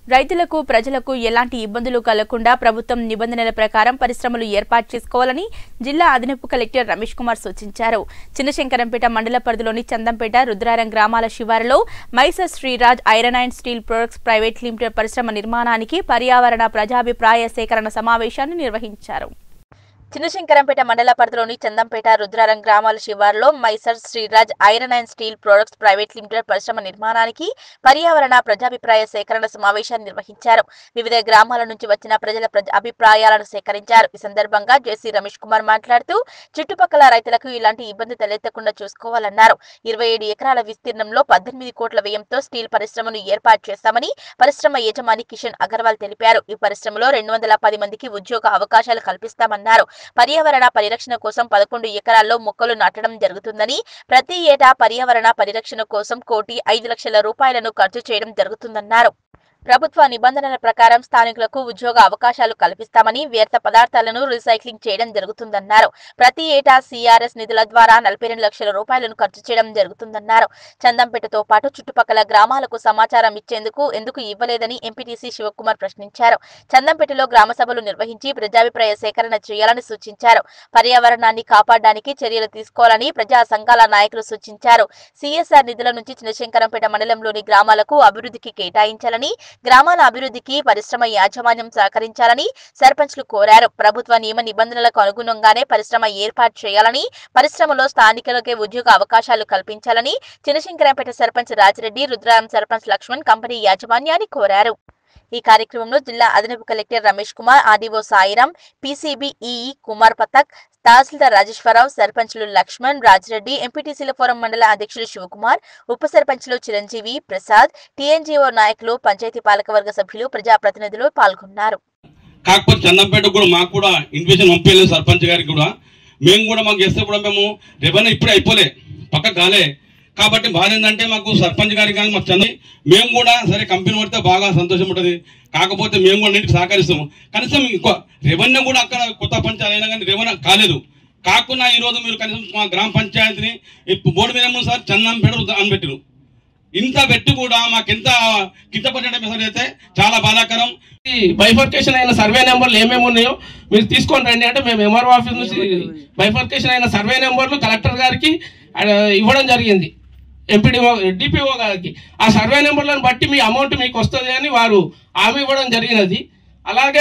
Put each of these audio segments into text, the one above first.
రైతులకు ప్రజలకు ఎలాంటి ఇబ్బందులు కలగకుండా ప్రభుత్వం నిబంధనల ప్రకారం పరిశ్రమలు ఏర్పాటు చేసుకోవాలని జిల్లా అదనపు కలెక్టర్ రమేష్ కుమార్ సూచించారు చిన్నశంకరంపేట మండల పరిధిలోని చందంపేట రుద్రారం గ్రామాల శివారులో Mysore Sriraj iron and steel products private limited పరిశ్రమ నిర్మాణానికి పర్యావరణ ప్రజాభిప్రాయ సేకరణ సమావేశాన్ని నిర్వహించారు చిన్నశంకరంపేట మండల పరిధిలోని చందంపేట రుద్రారం గ్రామాల శివారులో Mysore Sriraj iron and steel products private limited పరిశ్రమ నిర్మాణానికి పర్యావరణ ప్రజాభిప్రాయ సేకరణ సమావేశాన్ని నిర్వహించారు వివిధ గ్రామాల నుంచి వచ్చిన ప్రజల ప్రజ అభిప్రాయాలను సేకరించారు ఈ సందర్భంగా జేసీ రమేష్ కుమార్ మాట్లాడుతూ చుట్టుపక్కల రైతులకు ఇలాంటి ఇబ్బంది తలెత్తకుండా చూసుకోవాలన్నారు ఇరవై ఏడు ఎకరాల విస్తీర్ణంలో పద్దెనిమిది కోట్ల వ్యయంతో స్టీల్ పరిశ్రమను ఏర్పాటు చేస్తామని పరిశ్రమ యజమాని కిషన్ అగర్వాల్ తెలిపారు ఈ పరిశ్రమలో రెండు వందల పది మందికి ఉద్యోగ అవకాశాలు కల్పిస్తామన్నారు పర్యావరణ పరిరక్షణ కోసం పదకొండు ఎకరాల్లో మొక్కలు నాటడం జరుగుతుందని ప్రతి ఏటా పర్యావరణ పరిరక్షణ కోసం కోటి ఐదు లక్షల రూపాయలను ఖర్చు చేయడం జరుగుతుందన్నారు ప్రభుత్వ నిబంధనల ప్రకారం స్థానికులకు ఉద్యోగ అవకాశాలు కల్పిస్తామని వ్యర్థ పదార్థాలను రీసైక్లింగ్ చేయడం జరుగుతుందన్నారు ప్రతి ఏటా సీఆర్ఎస్ నిధుల ద్వారా నలభై రెండు లక్షల రూపాయలను ఖర్చు చేయడం జరుగుతుందన్నారు చందంపేటతో పాటు చుట్టుపక్కల గ్రామాలకు సమాచారం ఇచ్చేందుకు ఎందుకు ఇవ్వలేదని ఎంపీటీసీ శివకుమార్ ప్రశ్నించారు చందంపేటలో గ్రామ సభలు నిర్వహించి ప్రజాభిప్రాయ సేకరణ చేయాలని సూచించారు పర్యావరణాన్ని కాపాడడానికి చర్యలు తీసుకోవాలని ప్రజా సంఘాల నాయకులు సూచించారు సీఎస్ఆర్ నిధుల నుంచి చిన్నశంకరంపేట మండలంలోని గ్రామాలకు అభివృద్ధికి కేటాయించాలని గ్రామాల అభివృద్ధికి పరిశ్రమ యాజమాన్యం సహకరించాలని సర్పంచ్లు కోరారు ప్రభుత్వ నియమ నిబంధనలకు అనుగుణంగానే పరిశ్రమ ఏర్పాటు చేయాలని పరిశ్రమలో స్థానికులకే ఉద్యోగ అవకాశాలు కల్పించాలని చిన్నశంకరంపేట సర్పంచ్ రాజిరెడ్డి రుద్రారం సర్పంచ్ లక్ష్మణ్ కంపెనీ యాజమాన్యాన్ని కోరారు ఈ కార్యక్రమంలో జిల్లా అదనపు collector Ramesh Kumar RDO Sairam PCB EE Kumar Pathak tahsildar Rajeshwara Rao సర్పంచ్లు లక్ష్మణ్ రాజిరెడ్డి ఎంపీటీసీల ఫోరం మండల అధ్యక్షులు శివకుమార్ ఉప సర్పంచ్లు చిరంజీవి ప్రసాద్ టీఎన్జీఓ నాయకులు పంచాయతీ పాలకవర్గ సభ్యులు ప్రజాప్రతినిధులు పాల్గొన్నారు కాకపోతే చందంపేట కూడా మాకు కూడా ఇన్విటేషన్ పంపించలేదు సర్పంచ్ గారికి కూడా మేము కూడా మాకు చేస్తే కూడా మేము రెవెన్యూ ఇప్పుడే అయిపోలే పక్క కాలే కాబట్టి బాధ ఏంటంటే మాకు సర్పంచ్ గారికి కానీ మాకు చంది మేము కూడా సరే కంపెనీ పడితే బాగా సంతోషం ఉంటుంది కాకపోతే మేము కూడా నీటికి సహకరిస్తాము కనీసం ఇంకో రెవెన్యూ కూడా అక్కడ కొత్త పంచాయతీ అయినా కానీ రెవెన్యూ కాలేదు కాకుండా ఈ రోజు మీరు కనీసం మా గ్రామ పంచాయతీని ఇప్పుడు బోర్డు మీద ఏమో సార్ చందంపేట అని పెట్టిరు ఇంత పెట్టి కూడా మాకెంత కింద పడ్డ మెసేజ్ అయితే చాలా బాధాకరం బైఫర్కేషన్ అయిన సర్వే నెంబర్లు ఏమేమి ఉన్నాయో మీరు తీసుకొని రండి అంటే మేము ఎంఆర్ఓ ఆఫీస్ నుంచి బైఫర్కేషన్ అయిన సర్వే నెంబర్లు కలెక్టర్ గారికి ఆ, ఇవ్వడం జరిగింది ఎంపీడీఓ డిపిఓ గారికి ఆ సర్వే నెంబర్లను బట్టి మీ అమౌంట్ మీకు వస్తుంది అని వారు హామీ ఇవ్వడం జరిగినది అలాగే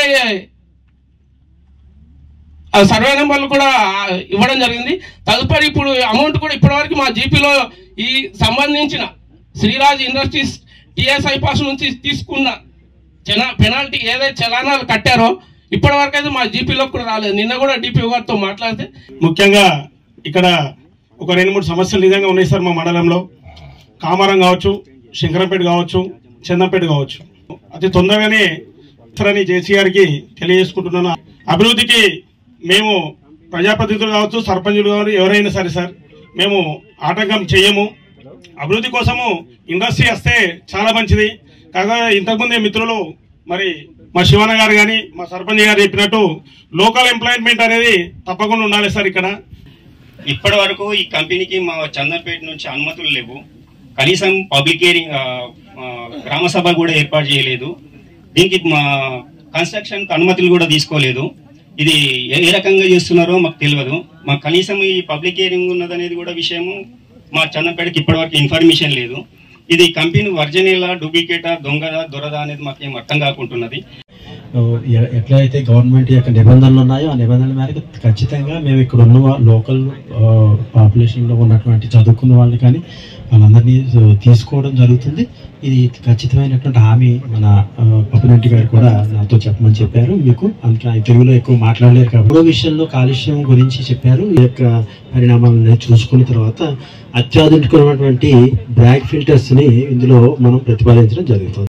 ఆ సర్వే నెంబర్లు కూడా ఆ, ఇవ్వడం జరిగింది తదుపరి ఇప్పుడు అమౌంట్ కూడా ఇప్పటివరకు మా జీపీలో ఈ సంబంధించిన శ్రీరాజ్ ఇండస్ట్రీస్ టిఎస్ఐ పాస్ నుంచి తీసుకున్న జన పెనాల్టీ ఏదైతే చలానాలు కట్టారో ఇప్పటివరకు అయితే మా జీపీలోకి కూడా రాలేదు నిన్న కూడా డిపిఓ గారితో మాట్లాడితే ముఖ్యంగా ఇక్కడ ఒక రెండు మూడు సమస్యలు నిజంగా ఉన్నాయి సార్ మా మండలంలో కామారం కావచ్చు శంకరంపేట కావచ్చు చందంపేట కావచ్చు అతి తొందరగానే ఇస్తారని జేసీ గారికి తెలియజేసుకుంటున్నాను అభివృద్ధికి మేము ప్రజాప్రతినిధులు కావచ్చు సర్పంచులు కావచ్చు ఎవరైనా సరే సార్ మేము ఆటంకం చేయము అభివృద్ధి కోసము ఇండస్ట్రీ వస్తే చాలా మంచిది కాగా ఇంతకుముందే మిత్రులు మరి మా శివన్న గారు కానీ మా సర్పంచ్ గారు చెప్పినట్టు లోకల్ ఎంప్లాయ్మెంట్ అనేది తప్పకుండా ఉండాలి సార్ ఇక్కడ ఇప్పటి వరకు ఈ కంపెనీకి మా చందన్పేట నుంచి అనుమతులు లేవు కనీసం పబ్లిక్ హియరింగ్ ఆ, ఆ, గ్రామ సభ కూడా ఏర్పాటు చేయలేదు దీనికి మా కన్స్ట్రక్షన్ అనుమతులు కూడా తీసుకోలేదు ఇది ఏ ఏ రకంగా చేస్తున్నారో మాకు తెలియదు మాకు కనీసం ఈ పబ్లిక్ హియరింగ్ ఉన్నదనేది కూడా విషయము మా చందన్పేటకి ఇప్పటివరకు ఇన్ఫర్మేషన్ లేదు ఇది కంపెనీ వర్జనీలా డూప్లికేటా దొంగదా దొరదా అనేది మాకేం అర్థం కాకుంటున్నది ఎ- ఎట్లయితే గవర్నమెంట్ యొక్క నిబంధనలు ఉన్నాయో ఆ నిబంధనల మేరకు ఖచ్చితంగా మేము ఇక్కడ ఉన్న వా- లోకల్ ఆ, పాపులేషన్లో ఉన్నటువంటి చదువుకున్న వాళ్ళని కానీ వాళ్ళందరినీ ఆ, తీసుకోవడం జరుగుతుంది ఇది ఖచ్చితమైనటువంటి హామీ మన ఆ, పప్పునెంటి గారు కూడా నాతో చెప్పమని చెప్పారు మీకు అందుకే ఆయన తెలుగులో ఎక్కువ మాట్లాడలేరు కాబట్టి మూడో విషయంలో కాలుష్యం గురించి చెప్పారు ఈ యొక్క పరిణామాలను చూసుకున్న తర్వాత అత్యాధునికమైనటువంటి బ్రాక్ ఫిల్టర్స్ని ఇందులో మనం ప్రతిపాదించడం జరుగుతుంది